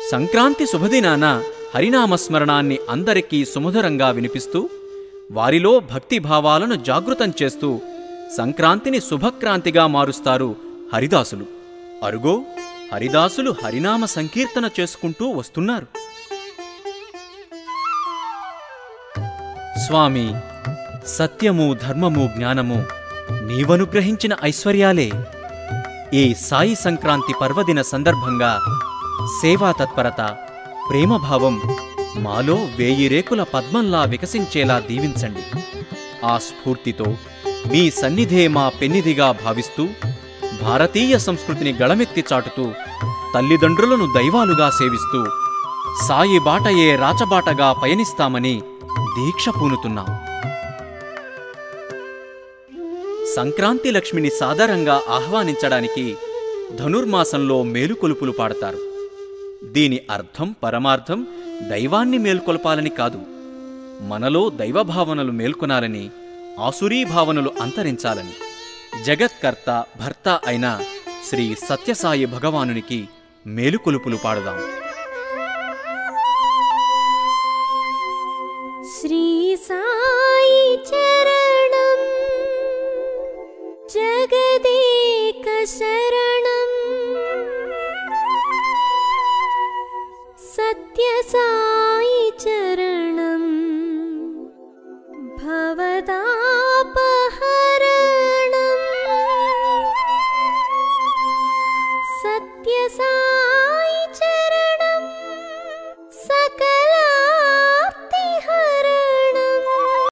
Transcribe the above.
సంక్రాంతి శుభదినాన హరినామస్మరణాన్ని అందరికీ సుమధురంగా వినిపిస్తూ వారిలో భక్తి భావాలను జాగృతం చేస్తూ సంక్రాంతిని శుభక్రాంతిగా మారుస్తారు హరిదాసులు అరుగో హరిదాసులు హరినామ సంకీర్తన చేసుకుంటూ వస్తున్నారు స్వామి సత్యము ధర్మము జ్ఞానము నీవనుగ్రహించిన ఐశ్వర్యాలే ఈ సాయి సంక్రాంతి పర్వదిన సందర్భంగా సేవా తత్పరత ప్రేమభావం మాలో వేయి రేకుల పద్మంలా వికసించేలా దీవించండి ఆ స్ఫూర్తితో మీ సన్నిధే మా పెన్నిధిగా భావిస్తూ భారతీయ సంస్కృతిని గళమెత్తి చాటుతూ తల్లిదండ్రులను దైవాలుగా సేవిస్తూ సాయి బాటయే రాచబాటగా పయనిస్తామని దీక్ష పూనుతున్నాం సంక్రాంతి లక్ష్మిని సాదరంగా ఆహ్వానించడానికి ధనుర్మాసంలో మేలుకొలుపులు పాడతారు దీని అర్థం పరమార్థం దైవాన్ని మేల్కొల్పాలని కాదు మనలో దైవభావనలు మేల్కొనాలని ఆసురీ భావనలు అంతరించాలని జగత్కర్త భర్త అయిన శ్రీ సత్యసాయి భగవానునికి మేలుకొలుపులు పాడుదాం श्री साई चरणं जगदेक शरणं